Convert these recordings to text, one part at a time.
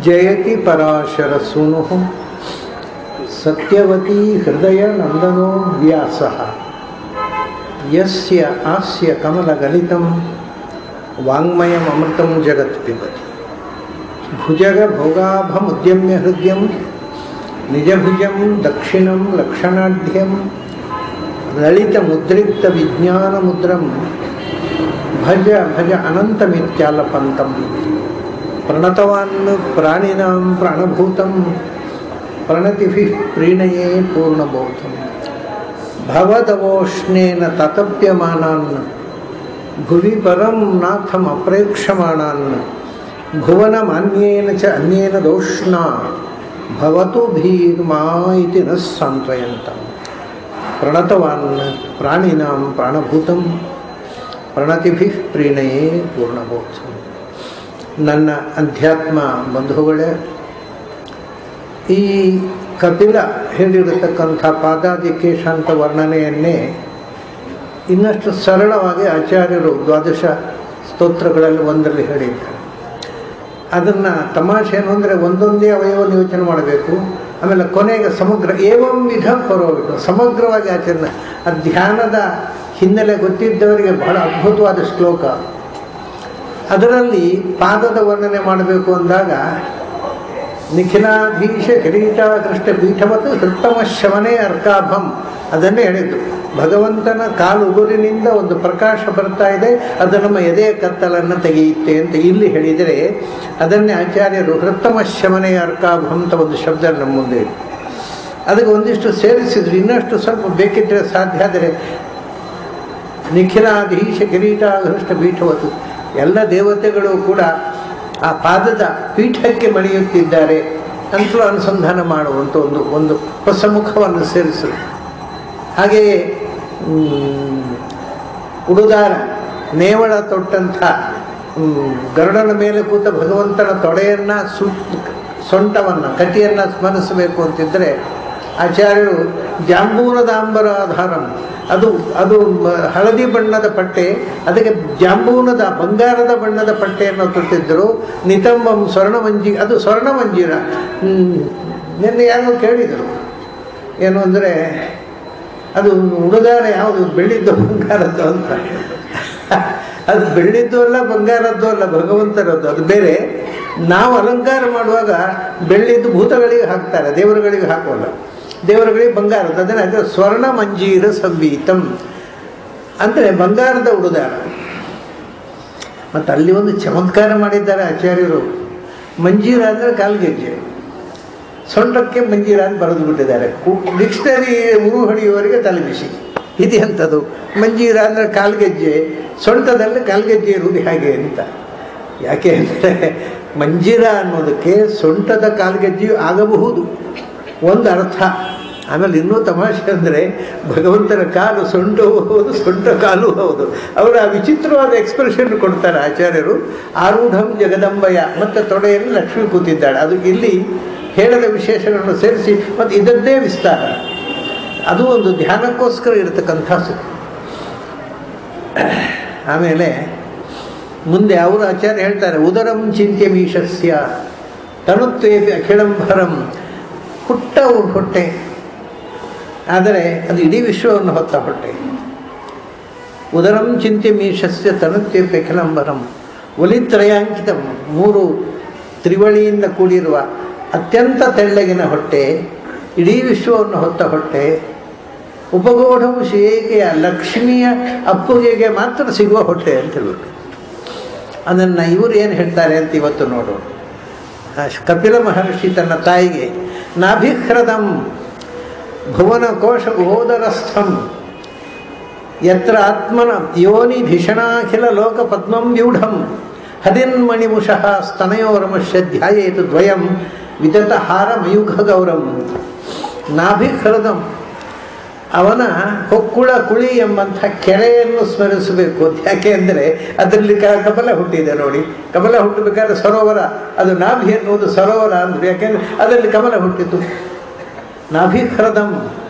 ಜಯತಿ ಪರಾಶರ ಸೂನು ಸತ್ಯವತಿ ಹೃದಯ ನಂದನೋ ವ್ಯಾಸ ಯಸ್ಯ ಹಾಸ್ಯ ಕಮಲಗಲಿತಂ ವಾङ्ಮಯಮೃತಂ ಜಗತ್ ಪಿಬತಿ ಭುಜಗ ಭೋಗಾಭಮುದ್ಯಮ್ಯ ಹೃದಯಂ ನಿಜಭುಜಂ ದಕ್ಷಿಣಂ ಲಕ್ಷಣಾಢ್ಯಂ ಲಲಿತ ಮುದ್ರಿಕ್ತ ವಿಜ್ಞಾನ ಮುದ್ರಂ ಭಜ ಭಜ ಅನಂತಮಿತ್ಯಾಲಪಂತಂ ಪ್ರಣತವಾನ್ ಪ್ರಾಣಿನಾಂ ಪ್ರಾಣಭೂತಂ ಪ್ರಣತಿಭಿ ಪ್ರೀಣಯೇ ಪೂರ್ಣಬೋಧಂ ಭವದವೋಷ್ಣೇನ ತತಪ್ಯಮಾನಾನ್ ಭುವಿ ಪರಂ ನಾಥಂ ಅಪ್ರೇಕ್ಷಮಾಣಾನ್ ಭುವನಮಾನ್ಯೇನ ಚ ಅನ್ಯೇನ ದೋಷ್ಣ ಭವತು ಭೀರ್ಮಾ ಇತಿ ನ ಸಾಂತ್ವಯಂತ ಪ್ರಣತವಾನ್ ಪ್ರಾಣಿನಾಂ ಪ್ರಾಣಭೂತಂ ಪ್ರಣತಿಭಿ ಪ್ರೀಣಯೇ ಪೂರ್ಣಬೋಧಂ ನನ್ನ ಅಧ್ಯಾತ್ಮ ಬಂಧುಗಳೇ ಈ ಕಪಿಲ ಹೇಳಿರತಕ್ಕಂಥ ಪಾದಾದಿ ಕೇಶಾಂತ ವರ್ಣನೆಯನ್ನೇ ಇನ್ನಷ್ಟು ಸರಳವಾಗಿ ಆಚಾರ್ಯರು ದ್ವಾದಶ ಸ್ತೋತ್ರಗಳಲ್ಲಿ ಒಂದರಲ್ಲಿ ಹೇಳಿದ್ದಾರೆ ಅದನ್ನು ತಮಾಷೆ ಏನು ಅಂದರೆ ಒಂದೊಂದೇ ಅವಯವವನ್ನು ಯೋಚನೆ ಮಾಡಬೇಕು ಆಮೇಲೆ ಕೊನೆಗೆ ಸಮಗ್ರ ಏವಂ ವಿಧ ಪರೋವಿಟ್ಟು ಸಮಗ್ರವಾಗಿ ಆಚರಣೆ ಆ ಧ್ಯಾನದ ಹಿನ್ನೆಲೆ ಗೊತ್ತಿದ್ದವರಿಗೆ ಬಹಳ ಅದ್ಭುತವಾದ ಶ್ಲೋಕ ಅದರಲ್ಲಿ ಪಾದದ ವರ್ಣನೆ ಮಾಡಬೇಕು ಅಂದಾಗ ನಿಖಿಲಾಧೀಶ ಕಿರೀಟ ಕೃಷ್ಣ ಪೀಠವತ್ತು ಹೃತ್ತಮ ಶವನೇ ಅರ್ಕಾಭಂ ಅದನ್ನೇ ಹೇಳಿದ್ದು ಭಗವಂತನ ಕಾಲು ಉಗುರಿನಿಂದ ಒಂದು ಪ್ರಕಾಶ ಬರ್ತಾ ಇದೆ ಅದು ನಮ್ಮ ಎದೆಯ ಕತ್ತಲನ್ನು ತೆಗೆಯುತ್ತೆ ಅಂತ ಇಲ್ಲಿ ಹೇಳಿದರೆ ಅದನ್ನೇ ಆಚಾರ್ಯರು ಹೃತ್ತಮ ಶಮನೆಯ ಅರ್ಕಾಭಂ ಅಂತ ಒಂದು ಶಬ್ದ ನಮ್ಮ ಮುಂದೆ ಇದೆ ಅದಕ್ಕೆ ಒಂದಿಷ್ಟು ಸೇರಿಸಿದ್ರು ಇನ್ನಷ್ಟು ಸ್ವಲ್ಪ ಬೇಕಿದ್ದರೆ ಸಾಧ್ಯ ಆದರೆ ನಿಖಿಲಾಧೀಶ ಕಿರೀಟ ಹೃಷ್ಟ ಪೀಠವತ್ತು ಎಲ್ಲ ದೇವತೆಗಳು ಕೂಡ ಆ ಪಾದದ ಪೀಠಕ್ಕೆ ಮಣಿಯುತ್ತಿದ್ದಾರೆ ಅಂತಲೂ ಅನುಸಂಧಾನ ಮಾಡುವಂಥ ಒಂದು ಒಂದು ಹೊಸ ಮುಖವನ್ನು ಸೇರಿಸಲು ಹಾಗೆಯೇ ಉಡುದಾರ ನೇವಳ ತೊಟ್ಟಂಥ ಗರುಡನ ಮೇಲೆ ಕೂತ ಭಗವಂತನ ತೊಡೆಯನ್ನು ಸು ಸೊಂಟವನ್ನು ಕಟಿಯನ್ನು ಸ್ಮರಿಸಬೇಕು ಅಂತಿದ್ದರೆ ಆಚಾರ್ಯರು ಜಾಂಬೂನದಾಂಬರ ಆಧಾರಂ ಅದು ಅದು ಹಳದಿ ಬಣ್ಣದ ಪಟ್ಟೆ ಅದಕ್ಕೆ ಜಾಂಬೂನದ ಬಂಗಾರದ ಬಣ್ಣದ ಪಟ್ಟೆಯನ್ನು ತೊಟ್ಟಿದ್ದರು ನಿತಂಬಂ ಸ್ವರ್ಣಮಂಜಿ ಅದು ಸ್ವರ್ಣಮಂಜಿರ ನಿನ್ನೆ ಯಾರೋ ಕೇಳಿದರು ಏನು ಅಂದರೆ ಅದು ಉಡುದಾರ ಯಾವುದು ಬೆಳ್ಳಿದ್ದು ಬಂಗಾರದ್ದು ಅಂತ ಅದು ಬೆಳ್ಳಿದ್ದು ಅಲ್ಲ ಬಂಗಾರದ್ದು ಅಲ್ಲ ಭಗವಂತರದ್ದು ಅದು ಬೇರೆ ನಾವು ಅಲಂಕಾರ ಮಾಡುವಾಗ ಬೆಳ್ಳಿದ್ದು ಭೂತಗಳಿಗೆ ಹಾಕ್ತಾರೆ ದೇವರುಗಳಿಗೆ ಹಾಕೋಲ್ಲ ದೇವರುಗಳಿಗೆ ಬಂಗಾರದ್ದು ಅದನ್ನು ಅದರ ಸ್ವರ್ಣ ಮಂಜೀರ ಸಂವೀತಂ ಅಂದರೆ ಬಂಗಾರದ ಉಡುದಾರ ಮತ್ತು ಅಲ್ಲಿ ಒಂದು ಚಮತ್ಕಾರ ಮಾಡಿದ್ದಾರೆ ಆಚಾರ್ಯರು ಮಂಜೀರ ಅಂದರೆ ಕಾಲ್ಗೆಜ್ಜೆ ಸೊಂಟಕ್ಕೆ ಮಂಜೀರ ಅಂತ ಬರೆದು ಬಿಟ್ಟಿದ್ದಾರೆ ಡಿಕ್ಷನರಿ ಉರು ಹೊಡೆಯುವವರಿಗೆ ತಲೆಬಿಸಿ ಇದು ಎಂಥದ್ದು ಮಂಜೀರ ಅಂದರೆ ಕಾಲ್ಗೆಜ್ಜೆ ಸೊಂಟದಲ್ಲಿ ಕಾಲ್ಗೆಜ್ಜೆ ಇರುವುದು ಹೇಗೆ ಅಂತ ಯಾಕೆ ಅಂದರೆ ಮಂಜೀರ ಅನ್ನೋದಕ್ಕೆ ಸೊಂಟದ ಕಾಲ್ಗೆಜ್ಜೆಯು ಆಗಬಹುದು ಒಂದು ಅರ್ಥ ಆಮೇಲೆ ಇನ್ನೂ ತಮಾಷೆ ಅಂದರೆ ಭಗವಂತನ ಕಾಲು ಸೊಂಟು ಹೌದು ಸೊಂಟ ಕಾಲು ಹೌದು ಅವರು ಆ ವಿಚಿತ್ರವಾದ ಎಕ್ಸ್ಪ್ರೆಷನ್ ಕೊಡ್ತಾರೆ ಆಚಾರ್ಯರು ಆರೂಢಂ ಜಗದಂಬಯ ಮತ್ತು ತೊಡೆಯಲ್ಲಿ ಲಕ್ಷ್ಮಿ ಕೂತಿದ್ದಾಳೆ ಅದು ಇಲ್ಲಿ ಹೇಳದ ವಿಶೇಷಗಳನ್ನು ಸೇರಿಸಿ ಮತ್ತು ಇದದ್ದೇ ವಿಸ್ತಾರ ಅದು ಒಂದು ಧ್ಯಾನಕ್ಕೋಸ್ಕರ ಇರತಕ್ಕಂಥ ಸು ಆಮೇಲೆ ಮುಂದೆ ಅವರು ಆಚಾರ್ಯ ಹೇಳ್ತಾರೆ ಉದರಂ ಚಿಂತ್ಯ ಮೀಶಸ್ಯ ತನುತ್ವೇಪಿ ಅಖಿಳಂಬರಂ ಪುಟ್ಟ ಹೊಟ್ಟೆ ಆದರೆ ಅದು ಇಡೀ ವಿಶ್ವವನ್ನು ಹೊತ್ತ ಹೊಟ್ಟೆ ಉದರಂ ಚಿಂತ್ಯ ಮೀಶಸ್ಯ ತನುತ್ವೇಪಿ ಅಖಿಳಂಬರಂ ಒಲಿತ್ರಯಾಂಕಿತ ಮೂರು ತ್ರಿವಳಿಯಿಂದ ಕೂಡಿರುವ ಅತ್ಯಂತ ತೆಳ್ಳಗಿನ ಹೊಟ್ಟೆ ಇಡೀ ವಿಶ್ವವನ್ನು ಹೊತ್ತ ಹೊಟ್ಟೆ ಉಪಗೋಢವು ಶ್ರೇಯಕೆಯ ಲಕ್ಷ್ಮಿಯ ಅಪ್ಪುಗೆಗೆ ಮಾತ್ರ ಸಿಗುವ ಹೊಟ್ಟೆ ಅಂತ ಹೇಳ್ಬೇಕು ಅದನ್ನು ಇವರು ಏನು ಹೇಳ್ತಾರೆ ಅಂತ ಇವತ್ತು ನೋಡೋಣ ಕಪಿಲ ಮಹರ್ಷಿ ತನ್ನ ತಾಯಿಗೆ ನಾಭಿಹ್ರದಂ ಭುವನ ಕೋಶ ಗೋದರಸ್ಥಂ ಯತ್ರ ಆತ್ಮನ ಯೋನಿ ಭೀಷಣಾಖಿಲ ಲೋಕ ಪದ್ಮಂ ವ್ಯೂಢಂ ಹದಿನ್ಮಣಿಮುಷಃ ಸ್ತನಯೋರಮಶ್ಯ ಧ್ಯಾಯೇತು ದ್ವಯಂ ವಿದತ ಹಾರ ಮಯುಖ ಗೌರಂ ನಾಭಿಹೃದಂ ಅವನ ಹೊಕ್ಕುಳ ಕುಳಿ ಎಂಬಂಥ ಕೆರೆಯನ್ನು ಸ್ಮರಿಸಬೇಕು ಯಾಕೆ ಅಂದರೆ ಅದರಲ್ಲಿ ಕ ಕಮಲ ಹುಟ್ಟಿದೆ ನೋಡಿ ಕಮಲ ಹುಟ್ಟಬೇಕಾದ್ರೆ ಸರೋವರ ಅದು ನಾಭಿ ಎನ್ನುವುದು ಸರೋವರ ಅಂದರೆ ಯಾಕೆಂದರೆ ಅದರಲ್ಲಿ ಕಮಲ ಹುಟ್ಟಿತು ನಾಭಿಹೃದಂ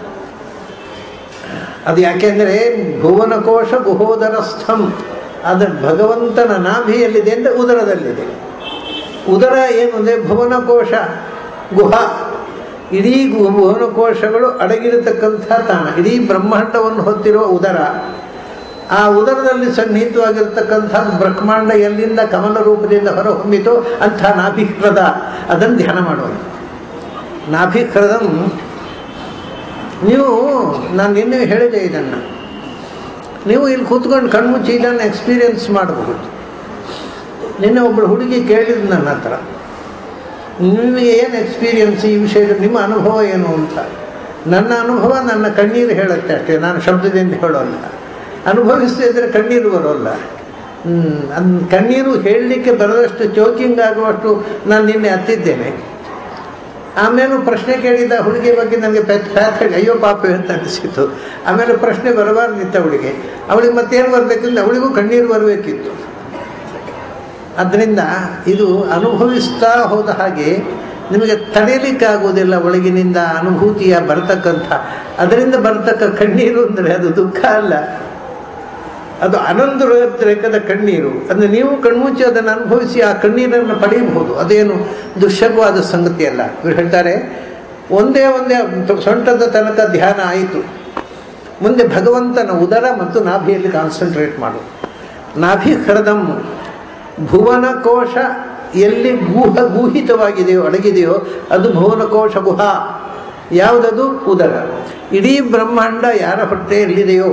ಅದು ಯಾಕೆಂದರೆ ಭುವನಕೋಶ ಗುಹೋದರಸ್ಥಂ ಅದು ಭಗವಂತನ ನಾಭಿಯಲ್ಲಿದೆ ಅಂದರೆ ಉದರದಲ್ಲಿದೆ ಉದರ ಏನು ಅಂದರೆ ಭುವನಕೋಶ ಗುಹ ಇಡೀ ಗು- ಭುವನಕೋಶಗಳು ಅಡಗಿರತಕ್ಕಂಥ ತಾಣ ಇಡೀ ಬ್ರಹ್ಮಾಂಡವನ್ನು ಹೊತ್ತಿರುವ ಉದರ ಆ ಉದರದಲ್ಲಿ ಸನ್ನಿಹಿತವಾಗಿರ್ತಕ್ಕಂಥ ಬ್ರಹ್ಮಾಂಡ ಎಲ್ಲಿಂದ ಕಮಲ ರೂಪದಿಂದ ಹೊರಹೊಮ್ಮಿತೋ ಅಂಥ ನಾಭಿಹ್ರದ ಅದನ್ನು ಧ್ಯಾನ ಮಾಡೋದು ನಾಭಿಹ್ರದಂ ನೀವು ನಾನು ನಿನ್ನೆ ಹೇಳಿದೆ ಇದನ್ನು ನೀವು ಇಲ್ಲಿ ಕೂತ್ಕೊಂಡು ಕಣ್ಮುಚ್ಚಿ ಇದನ್ನು ಎಕ್ಸ್ಪೀರಿಯನ್ಸ್ ಮಾಡಬಹುದು ನಿನ್ನೆ ಒಬ್ಬಳು ಹುಡುಗಿ ಕೇಳಿದ್ದು ನನ್ನ ಹತ್ರ ನಿಮಗೆ ಏನು ಎಕ್ಸ್ಪೀರಿಯನ್ಸ್ ಈ ವಿಷಯದ ನಿಮ್ಮ ಅನುಭವ ಏನು ಅಂತ ನನ್ನ ಅನುಭವ ನನ್ನ ಕಣ್ಣೀರು ಹೇಳುತ್ತೆ ಅಷ್ಟೇ ನಾನು ಶಬ್ದದಿಂದ ಹೇಳೋಲ್ಲ ಅನುಭವಿಸ್ತಾ ಇದ್ದರೆ ಕಣ್ಣೀರು ಬರೋಲ್ಲ ಹ್ಮ್, ಅದ್ ಕಣ್ಣೀರು ಹೇಳಲಿಕ್ಕೆ ಬರದಷ್ಟು ಚೋಕಿಂಗ್ ಆಗುವಷ್ಟು ನಾನು ನಿನ್ನೆ ಹತ್ತಿದ್ದೇನೆ ಆಮೇಲೆ ಪ್ರಶ್ನೆ ಕೇಳಿದ ಹುಡುಗಿ ಬಗ್ಗೆ ನನಗೆ ಪೆತ್ ಪ್ಯಾತ್ ಹೇಳಿ ಅಯ್ಯೋ ಪಾಪ ಅಂತ ಅನಿಸಿತು ಆಮೇಲೆ ಪ್ರಶ್ನೆ ಬರಬಾರ್ದಿತ್ತು ಅವಳಿಗೆ ಅವಳಿಗೆ ಮತ್ತೇನು ಬರಬೇಕಂದ್ರೆ ಅವಳಿಗೂ ಕಣ್ಣೀರು ಬರಬೇಕಿತ್ತು ಅದರಿಂದ ಇದು ಅನುಭವಿಸ್ತಾ ಹೋದ ಹಾಗೆ ನಿಮಗೆ ತಡೆಯಲಿಕ್ಕಾಗುವುದಿಲ್ಲ ಒಳಗಿನಿಂದ ಅನುಭೂತಿಯ ಬರ್ತಕ್ಕಂಥ ಅದರಿಂದ ಬರ್ತಕ್ಕ ಕಣ್ಣೀರು ಅಂದರೆ ಅದು ದುಃಖ ಅಲ್ಲ ಅದು ಆನಂದೋದ್ರೇಕದ ಕಣ್ಣೀರು ಅಂದರೆ ನೀವು ಕಣ್ಮುಚ್ಚಿ ಅದನ್ನು ಅನುಭವಿಸಿ ಆ ಕಣ್ಣೀರನ್ನು ಪಡೆಯಬಹುದು ಅದೇನು ದುಶ್ಯಕವಾದ ಸಂಗತಿ ಅಲ್ಲ ಇವ್ರು ಹೇಳ್ತಾರೆ ಒಂದೇ ಒಂದೇ ಸೊಂಟದ ತನಕ ಧ್ಯಾನ ಆಯಿತು ಮುಂದೆ ಭಗವಂತನ ಉದರ ಮತ್ತು ನಾಭಿಯಲ್ಲಿ ಕಾನ್ಸಂಟ್ರೇಟ್ ಮಾಡು ನಾಭಿ ಹೃದಂ ಭುವನಕೋಶ ಎಲ್ಲಿ ಗೂಹ ಗೂಹಿತವಾಗಿದೆಯೋ ಅಡಗಿದೆಯೋ ಅದು ಭುವನಕೋಶ ಗುಹ ಯಾವುದದು ಉದರ ಇಡೀ ಬ್ರಹ್ಮಾಂಡ ಯಾರ ಹೊಟ್ಟೆಯಲ್ಲಿದೆಯೋ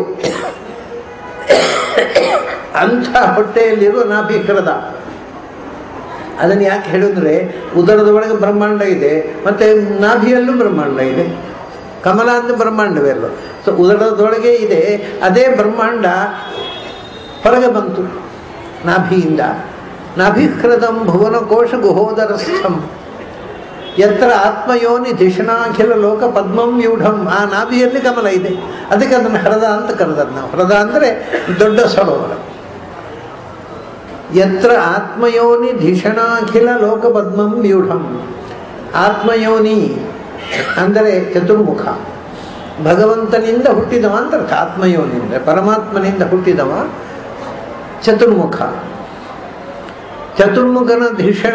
ಅಂಥ ಹೊಟ್ಟೆಯಲ್ಲಿರುವ ನಾಭಿ ಹೃದ ಅದನ್ನು ಯಾಕೆ ಹೇಳಿದ್ರೆ ಉದರದ ಒಳಗೆ ಬ್ರಹ್ಮಾಂಡ ಇದೆ ಮತ್ತು ನಾಭಿಯಲ್ಲೂ ಬ್ರಹ್ಮಾಂಡ ಇದೆ ಕಮಲ ಅಂದ್ರೆ ಬ್ರಹ್ಮಾಂಡವೇ ಅಲ್ಲ ಸೊ ಉದರದೊಳಗೆ ಇದೆ ಅದೇ ಬ್ರಹ್ಮಾಂಡ ಹೊರಗೆ ಬಂತು ನಾಭಿಯಿಂದ ನಾಭಿಹೃದಂ ಭುವನಕೋಶ ಗುಹೋದರಸ್ಥಂ ಎತ್ತರ ಆತ್ಮಯೋನಿ ಧಿಷಣಾಖಿಲ ಲೋಕ ಪದ್ಮಂ ವ್ಯೂಢಂ ಆ ನಾಭಿಯಲ್ಲಿ ಕಮಲ ಇದೆ ಅದಕ್ಕೆ ಅದನ್ನು ಹೃದ ಅಂತ ಕರೆದದ್ದು ನಾವು ಹೃದ ಅಂದರೆ ದೊಡ್ಡ ಸರೋವರ ಯತ್ರ ಆತ್ಮಯೋನಿ ಧಿಷಣಾಖಿಲ ಲೋಕ ಪದ್ಮಂ ವ್ಯೂಢಂ ಆತ್ಮಯೋನಿ ಅಂದರೆ ಚತುರ್ಮುಖ ಭಗವಂತನಿಂದ ಹುಟ್ಟಿದವ ಅಂತ ಅರ್ಥ ಆತ್ಮಯೋನಿ ಅಂದರೆ ಪರಮಾತ್ಮನಿಂದ ಹುಟ್ಟಿದವ ಚತುರ್ಮುಖ ಚತುರ್ಮುಖನ ಧಿಷಣ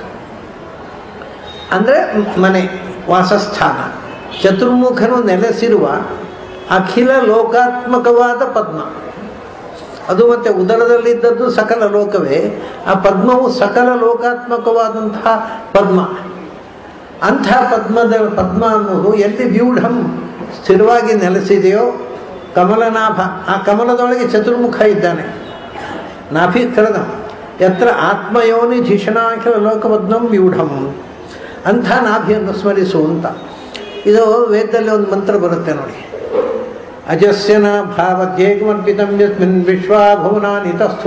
ಅಂದರೆ ಮನೆ ವಾಸಸ್ಥಾನ ಚತುರ್ಮುಖನು ನೆಲೆಸಿರುವ ಅಖಿಲ ಲೋಕಾತ್ಮಕವಾದ ಪದ್ಮ ಅದು ಮತ್ತೆ ಉದರದಲ್ಲಿದ್ದದ್ದು ಸಕಲ ಲೋಕವೇ ಆ ಪದ್ಮವು ಸಕಲ ಲೋಕಾತ್ಮಕವಾದಂತಹ ಪದ್ಮ ಅಂಥ ಪದ್ಮದ ಪದ್ಮ ಅನ್ನೋದು ಎಲ್ಲಿ ವ್ಯೂಢಂ ಸ್ಥಿರವಾಗಿ ನೆಲೆಸಿದೆಯೋ ಕಮಲನಾಭ ಆ ಕಮಲದೊಳಗೆ ಚತುರ್ಮುಖ ಇದ್ದಾನೆ ನಾಭಿ ಕಳೆದ ಯತ್ರ ಆತ್ಮಯೋನಿ ಧಿಷಣಾಖಿಲ ಲೋಕಪದ್ಮಂ ವ್ಯೂಢಂ ಅಂಥ ನಾಭಿಯನ್ನು ಸ್ಮರಿಸು ಅಂತ ಇದು ವೇದದಲ್ಲಿ ಒಂದು ಮಂತ್ರ ಬರುತ್ತೆ ನೋಡಿ ಅಜಸ್ಯ ನಾಭಾವಧ್ಯೇಕಮರ್ಪಿತಂ ಯಸ್ಮಿನ್ ವಿಶ್ವಾಭುವನಾನಿ ತಸ್ಥು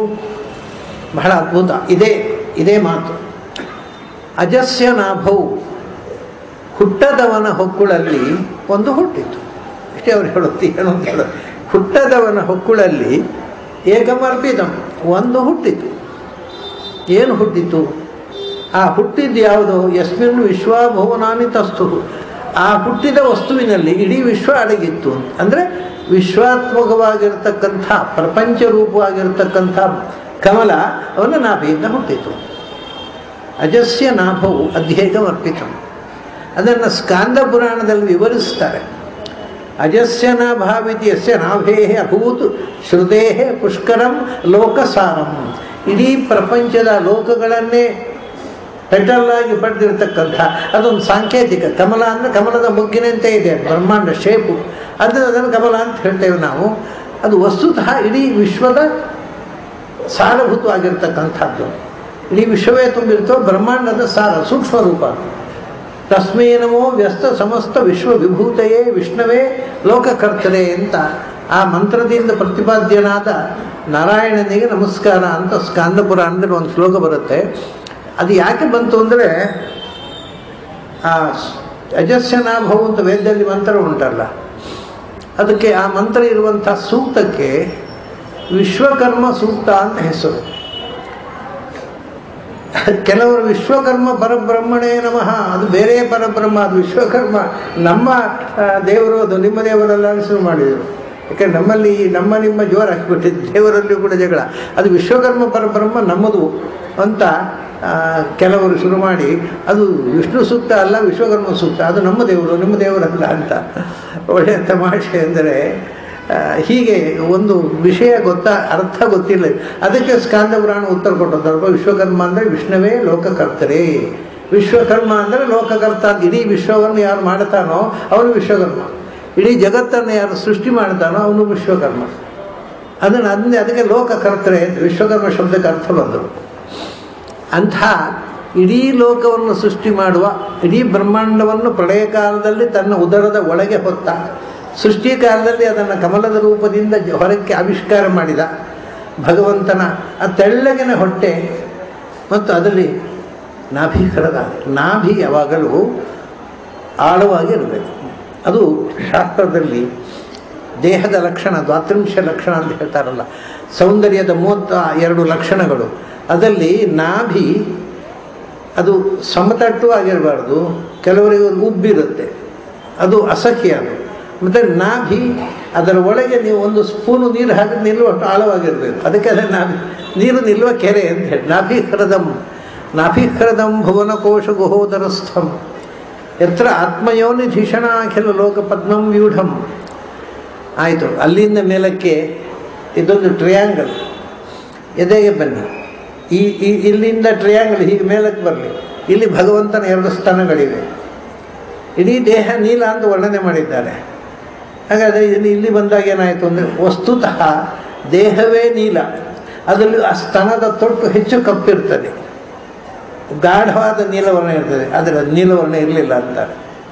ಬಹಳ ಅದ್ಭುತ ಇದೇ ಇದೇ ಮಾತು ಅಜಸ್ಯ ನಾಭವು ಹುಟ್ಟದವನ ಹೊಕ್ಕುಳಲ್ಲಿ ಒಂದು ಹುಟ್ಟಿತು ಇಷ್ಟೇ ಅವ್ರು ಹೇಳುತ್ತೆ ಏನು ಅಂತ ಹೇಳೋದು ಹುಟ್ಟದವನ ಹೊಕ್ಕುಳಲ್ಲಿ ಏಕಮರ್ಪಿತಂ ಒಂದು ಹುಟ್ಟಿತು ಏನು ಹುಟ್ಟಿತು ಆ ಹುಟ್ಟಿದ್ದು ಯಾವುದು ಯಸ್ಮಿನ್ ವಿಶ್ವಭುವನಾನಿ ತಸ್ತು ಆ ಹುಟ್ಟಿದ ವಸ್ತುವಿನಲ್ಲಿ ಇಡೀ ವಿಶ್ವ ಅಡಗಿತ್ತು ಅಂದರೆ ವಿಶ್ವಾತ್ಮಕವಾಗಿರ್ತಕ್ಕಂಥ ಪ್ರಪಂಚ ರೂಪವಾಗಿರ್ತಕ್ಕಂಥ ಕಮಲ ಅವನ ನಾಭಿಯಿಂದ ಹುಟ್ಟಿತು ಅಜಸ್ಯ ನಾಭವು ಅಧ್ಯೇಕಮರ್ಪಿತಂ ಅದನ್ನು ಸ್ಕಾಂದ ಪುರಾಣದಲ್ಲಿ ವಿವರಿಸ್ತಾರೆ ಅಜಸ್ಯ ನಾಭಾವಿತಿ ಯಸ್ಯ ನಾಭೇ ಅಭೂತ್ ಶ್ರುತೇ ಪುಷ್ಕರಂ ಲೋಕಸಾರಂ ಇಡೀ ಪ್ರಪಂಚದ ಲೋಕಗಳನ್ನೇ ಪೆಟಲ್ಲಾಗಿ ಪಡೆದಿರ್ತಕ್ಕಂಥ ಅದೊಂದು ಸಾಂಕೇತಿಕ ಕಮಲ ಅಂದರೆ ಕಮಲದ ಮುಗ್ಗಿನಂತೆ ಇದೆ ಬ್ರಹ್ಮಾಂಡ ಶೇಪು ಅದು ಅದನ್ನು ಕಮಲ ಅಂತ ಹೇಳ್ತೇವೆ ನಾವು ಅದು ವಸ್ತುತಃ ಇಡೀ ವಿಶ್ವದ ಸಾರಭೂತವಾಗಿರ್ತಕ್ಕಂಥದ್ದು ಇಡೀ ವಿಶ್ವವೇ ತುಂಬಿರ್ತೋ ಬ್ರಹ್ಮಾಂಡದ ಸಾರ ಸೂಕ್ಷ್ಮ ರೂಪ ತಸ್ಮೈ ನಮೋ ವ್ಯಸ್ತ ಸಮಸ್ತ ವಿಶ್ವ ವಿಭೂತೆಯೇ ವಿಷ್ಣುವೇ ಲೋಕಕರ್ತರೆ ಅಂತ ಆ ಮಂತ್ರದಿಂದ ಪ್ರತಿಪಾದ್ಯನಾದ ನಾರಾಯಣನಿಗೆ ನಮಸ್ಕಾರ ಅಂತ ಸ್ಕಾಂದ ಪುರಾಣದಲ್ಲಿ ಒಂದು ಶ್ಲೋಕ ಬರುತ್ತೆ ಅದು ಯಾಕೆ ಬಂತು ಅಂದರೆ ಆ ಅಜಸ್ಯನಾಭವು ಅಂತ ವೇದದಲ್ಲಿ ಮಂತ್ರ ಉಂಟಲ್ಲ ಅದಕ್ಕೆ ಆ ಮಂತ್ರ ಇರುವಂಥ ಸೂಕ್ತಕ್ಕೆ ವಿಶ್ವಕರ್ಮ ಸೂಕ್ತ ಅಂತ ಹೆಸರು ಕೆಲವರು ವಿಶ್ವಕರ್ಮ ಪರಬ್ರಹ್ಮಣೇ ನಮಃ ಅದು ಬೇರೆ ಪರಬ್ರಹ್ಮ ಅದು ವಿಶ್ವಕರ್ಮ ನಮ್ಮ ಆ, ದೇವರು ಅದು ನಿಮ್ಮ ದೇವರೆಲ್ಲ ಶುರು ಮಾಡಿದರು ಯಾಕಂದ್ರೆ ನಮ್ಮಲ್ಲಿ ನಮ್ಮ ನಿಮ್ಮ ಜೋರು ಹಾಕಿಬಿಟ್ಟಿದ್ದು ದೇವರಲ್ಲಿಯೂ ಕೂಡ ಜಗಳ ಅದು ವಿಶ್ವಕರ್ಮ ಪರಬ್ರಹ್ಮ ನಮ್ಮದು ಅಂತ ಆ, ಕೆಲವರು ಶುರು ಮಾಡಿ ಅದು ವಿಷ್ಣು ಸೂಕ್ತ ಅಲ್ಲ ವಿಶ್ವಕರ್ಮ ಸೂಕ್ತ ಅದು ನಮ್ಮ ದೇವರು ನಿಮ್ಮ ದೇವರಲ್ಲ ಅಂತ ಒಳ್ಳೆಯ ತಮಾಷೆ ಅಂದರೆ ಆ, ಹೀಗೆ ಒಂದು ವಿಷಯ ಗೊತ್ತಾ ಅರ್ಥ ಗೊತ್ತಿಲ್ಲ ಅದಕ್ಕೆ ಸ್ಕಾಂದ ಪುರಾಣ ಉತ್ತರ ಕೊಟ್ಟದ್ದು ವಿಶ್ವಕರ್ಮ ಅಂದರೆ ವಿಷ್ಣುವೇ ಲೋಕಕರ್ತರೇ ವಿಶ್ವಕರ್ಮ ಅಂದರೆ ಲೋಕಕರ್ತ ಅಂತ ಇಡೀ ವಿಶ್ವವನ್ನು ಯಾರು ಮಾಡ್ತಾನೋ ಅವನು ವಿಶ್ವಕರ್ಮ ಇಡೀ ಜಗತ್ತನ್ನು ಯಾರು ಸೃಷ್ಟಿ ಮಾಡ್ತಾನೋ ಅವನು ವಿಶ್ವಕರ್ಮ ಅದನ್ನು ಅದನ್ನೇ ಅದಕ್ಕೆ ಲೋಕಕರ್ತರೆ ಅಂತ ವಿಶ್ವಕರ್ಮ ಶಬ್ದಕ್ಕೆ ಅರ್ಥ ಬಂದರು ಅಂಥ ಇಡೀ ಲೋಕವನ್ನು ಸೃಷ್ಟಿ ಮಾಡುವ ಇಡೀ ಬ್ರಹ್ಮಾಂಡವನ್ನು ಪ್ರಳಯ ಕಾಲದಲ್ಲಿ ತನ್ನ ಉದರದ ಒಳಗೆ ಹೊತ್ತ ಸೃಷ್ಟಿ ಕಾಲದಲ್ಲಿ ಅದನ್ನು ಕಮಲದ ರೂಪದಿಂದ ಜ- ಹೊರಕ್ಕೆ ಆವಿಷ್ಕಾರ ಮಾಡಿದ ಭಗವಂತನ ಆ ತೆಳ್ಳಗಿನ ಹೊಟ್ಟೆ ಮತ್ತು ಅದರಲ್ಲಿ ನಾಭಿ ಕರದ ನಾಭಿ ಯಾವಾಗಲೂ ಆಳವಾಗಿ ಇರಬೇಕು ಅದು ಶಾಸ್ತ್ರದಲ್ಲಿ ದೇಹದ ಲಕ್ಷಣ ದ್ವಾತ್ರಿಂಶ ಲಕ್ಷಣ ಅಂತ ಹೇಳ್ತಾರಲ್ಲ ಸೌಂದರ್ಯದ ಮೂವತ್ತ ಎರಡು ಲಕ್ಷಣಗಳು ಅದರಲ್ಲಿ ನಾಭಿ ಅದು ಸಮತಟ್ಟು ಆಗಿರಬಾರ್ದು ಕೆಲವರಿಗೆ ಉಬ್ಬಿರುತ್ತೆ ಅದು ಅಸಹ್ಯ ಅದು ಮತ್ತು ನಾಭಿ ಅದರ ಒಳಗೆ ನೀವು ಒಂದು ಸ್ಪೂನು ನೀರು ಹಾಕಿ ನಿಲ್ಲುವಷ್ಟು ಆಳವಾಗಿರಬೇಕು ಅದಕ್ಕೆ ಅದೇ ನಾಭಿ ನೀರು ನಿಲ್ಲುವ ಕೆರೆ ಅಂತ ಹೇಳಿ ನಾಭಿ ಹೃದಂ ನಾಭಿ ಹೃದಂ ಭುವನ ಕೋಶ ಗುಹೋದರಸ್ಥಂ ಯತ್ರ ಆತ್ಮಯೋನಿ ಧಿಷಣಾಖಿಲ ಲೋಕ ಪದ್ಮಂ ವ್ಯೂಢಂ ಆಯಿತು ಅಲ್ಲಿಂದ ಮೇಲಕ್ಕೆ ಇದೊಂದು ಟ್ರಯಾಂಗಲ್ ಎದೆಗೆ ಬನ್ನಿ ಈ ಈ ಇಲ್ಲಿಂದ ಟ್ರಯಾಂಗಲ್ ಹೀಗೆ ಮೇಲಕ್ಕೆ ಬರಲಿ ಇಲ್ಲಿ ಭಗವಂತನ ಎರಡು ಸ್ಥಾನಗಳಿವೆ ಇಡೀ ದೇಹ ನೀಲ ಅಂತ ವರ್ಣನೆ ಮಾಡಿದ್ದಾರೆ ಹಾಗಾದರೆ ಇಲ್ಲಿ ಇಲ್ಲಿ ಬಂದಾಗ ಏನಾಯಿತು ಅಂದರೆ ವಸ್ತುತಃ ದೇಹವೇ ನೀಲ ಅದರಲ್ಲಿ ಆ ಸ್ತನದ ತೊಟ್ಟು ಹೆಚ್ಚು ಕಪ್ಪಿರ್ತದೆ ಗಾಢವಾದ ನೀಲವರ್ಣ ಇರ್ತದೆ ಆದರೆ ಅದು ನೀಲವರ್ಣ ಇರಲಿಲ್ಲ ಅಂತಾರೆ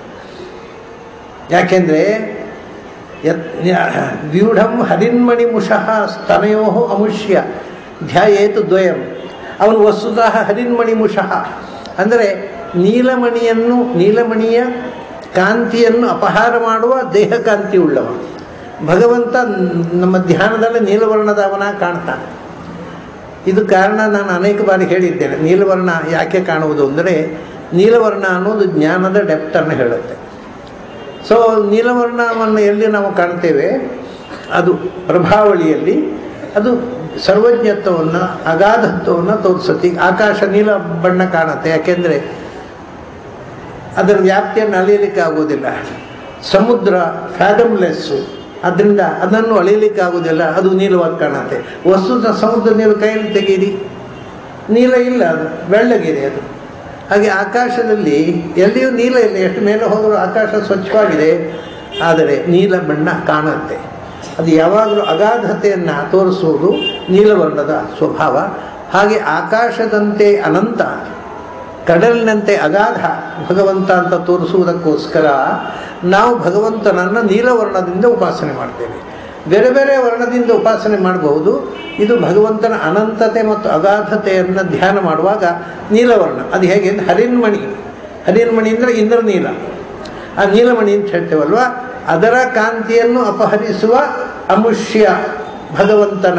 ಯಾಕೆಂದರೆ ಯತ್ ವ್ಯೂಢಂ ಹರಿನ್ಮಣಿ ಮುಷಃ ಸ್ತನಯೋ ಅಮುಷ್ಯ ಧ್ಯಾಯೇತು ದ್ವಯಂ ಅವನು ವಸ್ತುತಃ ಹರಿನ್ಮಣಿ ಮುಷಃ ಅಂದರೆ ನೀಲಮಣಿಯನ್ನು ನೀಲಮಣಿಯ ಕಾಂತಿಯನ್ನು ಅಪಹಾರ ಮಾಡುವ ದೇಹ ಕಾಂತಿ ಉಳ್ಳವ ಭಗವಂತ ನಮ್ಮ ಧ್ಯಾನದಲ್ಲಿ ನೀಲವರ್ಣದ ಅವನ ಕಾಣ್ತಾನೆ ಇದು ಕಾರಣ ನಾನು ಅನೇಕ ಬಾರಿ ಹೇಳಿದ್ದೇನೆ ನೀಲವರ್ಣ ಯಾಕೆ ಕಾಣುವುದು ಅಂದರೆ ನೀಲವರ್ಣ ಅನ್ನೋದು ಜ್ಞಾನದ ಡೆಪ್ತನ್ನು ಹೇಳುತ್ತೆ ಸೊ ನೀಲವರ್ಣವನ್ನು ಎಲ್ಲಿ ನಾವು ಕಾಣ್ತೇವೆ ಅದು ಪ್ರಭಾವಳಿಯಲ್ಲಿ ಅದು ಸರ್ವಜ್ಞತ್ವವನ್ನು ಅಗಾಧತ್ವವನ್ನು ತೋರಿಸುತ್ತೆ ಈಗ ಆಕಾಶ ನೀಲ ಬಣ್ಣ ಕಾಣುತ್ತೆ ಯಾಕೆಂದರೆ ಅದರ ವ್ಯಾಪ್ತಿಯನ್ನು ಅಳಿಯಲಿಕ್ಕೆ ಆಗೋದಿಲ್ಲ ಸಮುದ್ರ ಫ್ಯಾಡಮ್ಲೆಸ್ಸು ಅದರಿಂದ ಅದನ್ನು ಅಳಿಯಲಿಕ್ಕೆ ಆಗೋದಿಲ್ಲ ಅದು ನೀಲವಾಗಿ ಕಾಣುತ್ತೆ ವಸ್ತುತ ಸಮುದ್ರ ನೀರು ಕೈಯಲ್ಲಿ ತೆಗೀರಿ ನೀಲ ಇಲ್ಲ ಅದು ಬೆಳ್ಳಗಿದೆ ಅದು ಹಾಗೆ ಆಕಾಶದಲ್ಲಿ ಎಲ್ಲಿಯೂ ನೀಲ ಇಲ್ಲ ಎಷ್ಟು ಮೇಲೆ ಹೋದರೂ ಆಕಾಶ ಸ್ವಚ್ಛವಾಗಿದೆ ಆದರೆ ನೀಲ ಬಣ್ಣ ಕಾಣುತ್ತೆ ಅದು ಯಾವಾಗಲೂ ಅಗಾಧತೆಯನ್ನು ತೋರಿಸುವುದು ನೀಲವರ್ಣದ ಸ್ವಭಾವ ಹಾಗೆ ಆಕಾಶದಂತೆ ಅನಂತ ಕಡಲಿನಂತೆ ಅಗಾಧ ಭಗವಂತ ಅಂತ ತೋರಿಸುವುದಕ್ಕೋಸ್ಕರ ನಾವು ಭಗವಂತನನ್ನು ನೀಲವರ್ಣದಿಂದ ಉಪಾಸನೆ ಮಾಡ್ತೇವೆ ಬೇರೆ ಬೇರೆ ವರ್ಣದಿಂದ ಉಪಾಸನೆ ಮಾಡಬಹುದು ಇದು ಭಗವಂತನ ಅನಂತತೆ ಮತ್ತು ಅಗಾಧತೆಯನ್ನು ಧ್ಯಾನ ಮಾಡುವಾಗ ನೀಲವರ್ಣ ಅದು ಹೇಗೆ ಅಂದರೆ ಹರಿನ್ಮಣಿ ಹರಿನ್ಮಣಿ ಅಂದರೆ ಇಂದ್ರನೀಲ ಆ ನೀಲಮಣಿ ಅಂತ ಹೇಳ್ತೇವಲ್ವ ಅದರ ಕಾಂತಿಯನ್ನು ಅಪಹರಿಸುವ ಅಮುಷ್ಯ ಭಗವಂತನ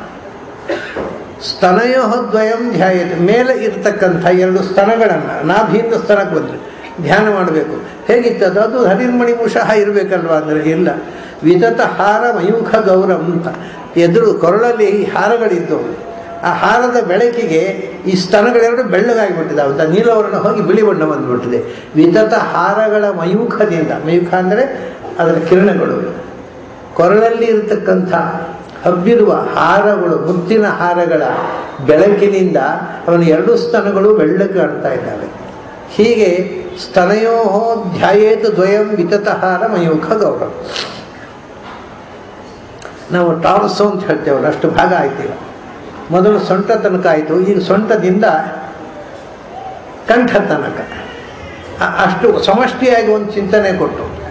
ಸ್ತನಯೋ ದ್ವಯಂ ಧ್ಯಾಯತೆ ಮೇಲೆ ಇರ್ತಕ್ಕಂಥ ಎರಡು ಸ್ತನಗಳನ್ನು ನಾಭಿಯಿಂದ ಸ್ತನಕ್ಕೆ ಬಂದರೆ ಧ್ಯಾನ ಮಾಡಬೇಕು ಹೇಗಿತ್ತದು ಅದು ಹರಿರ್ಮಣಿ ಮುಷಃ ಇರಬೇಕಲ್ವ ಅಂದರೆ ಇಲ್ಲ ವಿತತ ಹಾರ ಮಯೂಖ ಗೌರಂ ಅಂತ ಎದುರು ಕೊರಳಲ್ಲಿ ಈ ಹಾರಗಳಿದ್ದವು ಆ ಹಾರದ ಬೆಳಕಿಗೆ ಈ ಸ್ತನಗಳೆರಡು ಬೆಳ್ಳಗಾಗಿಬಿಟ್ಟಿದೆ ಅಂತ ನೀಲವರ್ಣ ಹೋಗಿ ಬಿಳಿ ಬಣ್ಣ ಬಂದುಬಿಟ್ಟಿದೆ ವಿತತ ಹಾರಗಳ ಮಯೂಖದಿಂದ ಮಯೂಖ ಅಂದರೆ ಅದರ ಕಿರಣಗಳು ಕೊರಳಲ್ಲಿ ಇರತಕ್ಕಂಥ ಹಬ್ಬಿರುವ ಹಾರಗಳು ಮುತ್ತಿನ ಹಾರಗಳ ಬೆಳಕಿನಿಂದ ಅವನ ಎರಡು ಸ್ತನಗಳು ಬೆಳ್ಳಗೆ ಕಾಣ್ತಾ ಇದ್ದಾವೆ ಹೀಗೆ ಸ್ತನಯೋ ಧ್ಯಾಯೇತು ದ್ವಯಂ ವಿತತಹಾರ ಮಯೂಖ ಗೌರವ ನಾವು ಟಾರ್ಸೋ ಅಂತ ಹೇಳ್ತೇವಲ್ಲ ಅಷ್ಟು ಭಾಗ ಆಯ್ತಿಲ್ಲ ಮೊದಲು ಸೊಂಟ ತನಕ ಆಯಿತು ಈಗ ಸೊಂಟದಿಂದ ಕಂಠ ತನಕ ಅ- ಅಷ್ಟು ಸಮಷ್ಟಿಯಾಗಿ ಒಂದು ಚಿಂತನೆ ಕೊಟ್ಟು